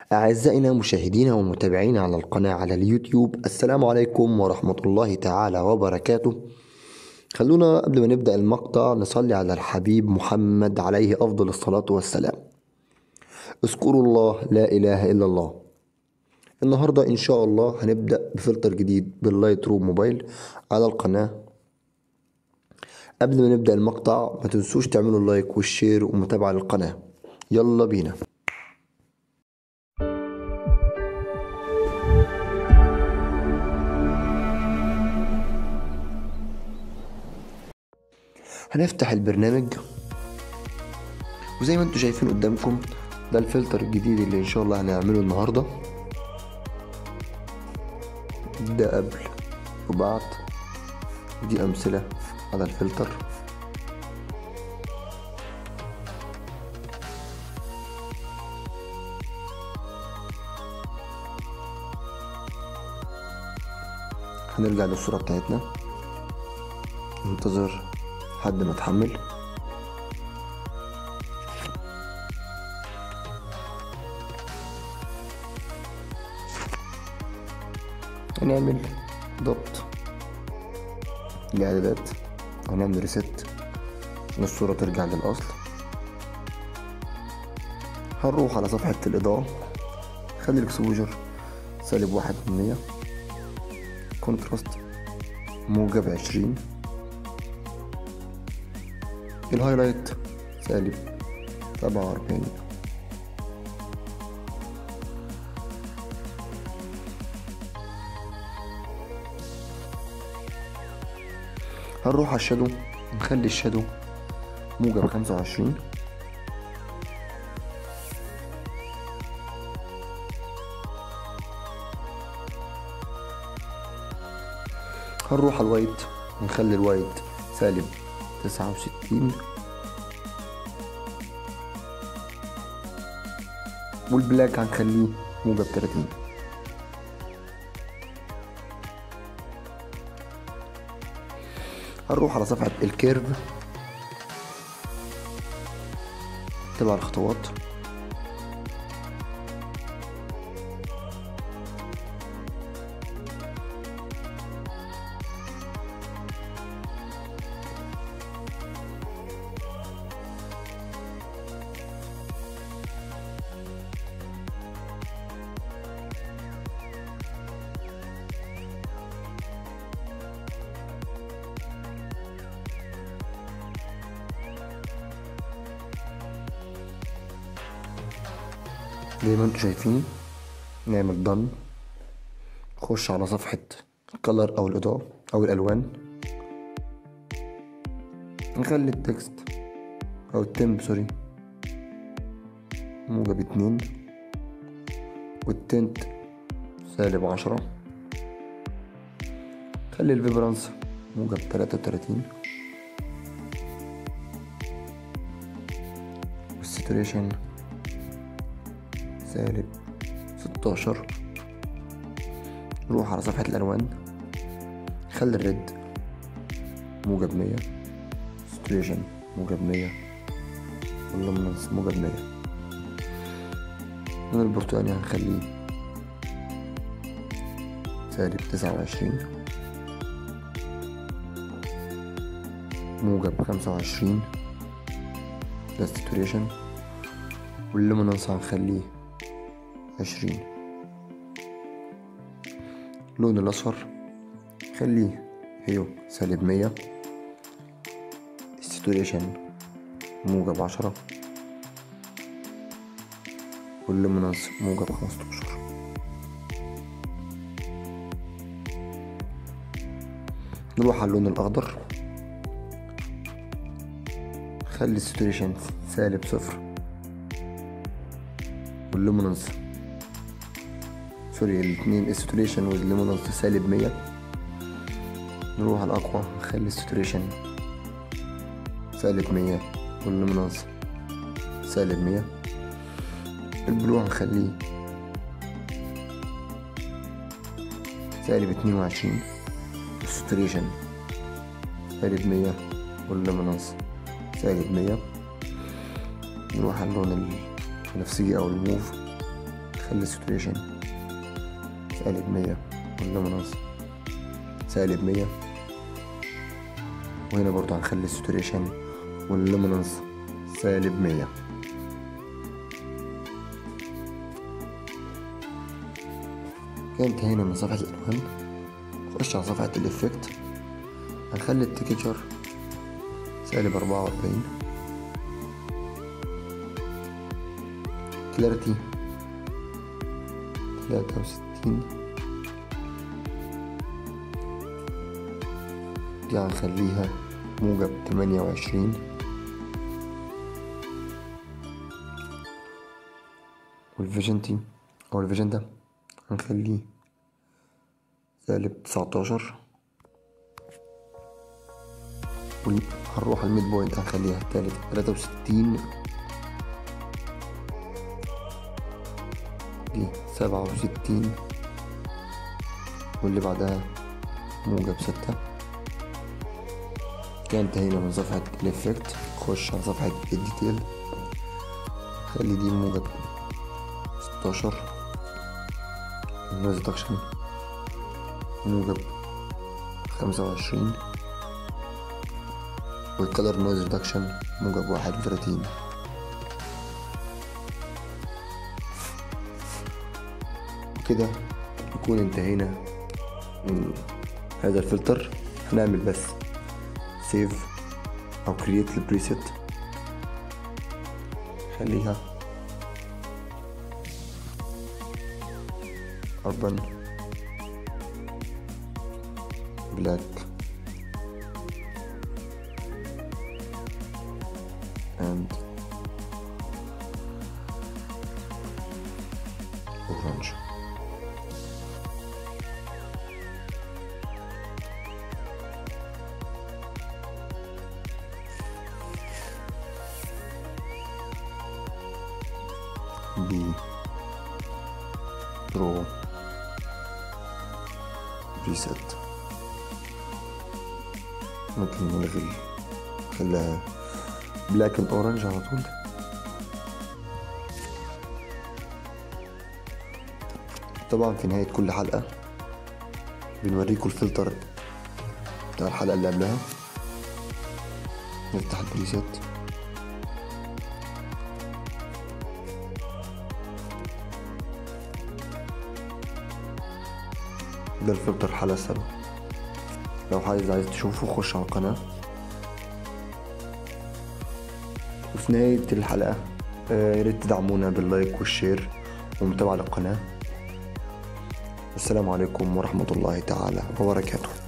أعزائنا مشاهدينا ومتابعينا على القناة على اليوتيوب السلام عليكم ورحمة الله تعالى وبركاته خلونا قبل ما نبدأ المقطع نصلي على الحبيب محمد عليه أفضل الصلاة والسلام اذكروا الله لا إله إلا الله النهاردة إن شاء الله هنبدأ بفلتر جديد باللايت روم موبايل على القناة قبل ما نبدأ المقطع ما تنسوش تعملوا اللايك والشير ومتابعة للقناة يلا بينا هنفتح البرنامج وزي ما انتم شايفين قدامكم ده الفلتر الجديد اللي ان شاء الله هنعمله النهارده ده قبل وبعد دي امثله على الفلتر هنرجع للصورة بتاعتنا ننتظر لحد ما تحمل هنعمل ضبط الإعدادات وهنعمل ريست عشان الصورة ترجع للأصل هنروح على صفحة الإضاءة خلي الإكسبوجر سالب واحد من مية كونتراست موجب عشرين الهايلايت سالب سبعة وأربعين هنروح على الشادو نخلي الشادو موجب خمسة وعشرين هنروح على الوايت نخلي الوايت سالب تسعة وستين والبلاك هنخليه موجب تلاتين هنروح على صفحة الكيرف تبع الخطوات زي ما انتم شايفين نعمل done نخش على صفحة الكلر أو الإضاءة أو الألوان نخلي التكست أو التمب سوري موجب اتنين والتنت سالب عشرة خلي الفيبرانس موجب تلاتة وتلاتين والساتوريشن سالب ستاشر نروح على صفحة الألوان خلي الريد موجب مية ستريشن موجب مية واللومنس موجب مية اللون البرتقالي هنخليه سالب تسعة وعشرين موجب خمسة وعشرين ده ستوريشن واللومنس هنخليه عشرين اللون الأصفر خليه هيو سالب مية الساتوريشن موجب عشرة واللومنانس موجب خمستاشر نروح على اللون الأخضر خلي الساتوريشن سالب صفر واللومنانس سوري الاتنين الساتوريشن والليمونانس سالب مية نروح على الأقوى نخلي الساتوريشن سالب مية والليمونانس سالب مية البلو هنخليه سالب اتنين وعشرين الساتوريشن سالب مية والليمونانس سالب مية نروح على اللون البنفسجي أو الموف خلي الساتوريشن سالب مية واللومينانس سالب مية وهنا برضو هنخلي الساتوريشن واللومينانس سالب مية كده انتهينا من صفحة الألوان نخش على صفحة الإفكت هنخلي التكتشر سالب أربعة وأربعين كلاريتي تلاتة وستين دي هنخليها موجب تمانية وعشرين والفيجنتي أو الفيجندا هنخليه سالب تسعتاشر هنروح على الميد بوينت هنخليها تالت تلاتة وستين دي سبعة وستين واللي بعدها موجب ستة كده انتهينا من صفحة الإفكت نخش على صفحة الديتيل خلي دي موجب ستاشر النويز ريدكشن موجب خمسة وعشرين والكلر نويز ريدكشن موجب واحد وتلاتين وكده نكون انتهينا من هذا الفلتر هنعمل بس سيف او كرييت البريسيت خليها urban black and orange B Pro ريست ممكن نلغي نخليها بلاك اند اورنج على طول طبعا في نهاية كل حلقة بنوريكم الفلتر بتاع الحلقة اللي قبلها نفتح البريسيت ده الفلتر الحلقة السابقة لو عايز عايز تشوفه خش على القناة وفي نهاية الحلقة آه، يا ريت تدعمونا باللايك والشير ومتابعة للقناة السلام عليكم ورحمة الله تعالى وبركاته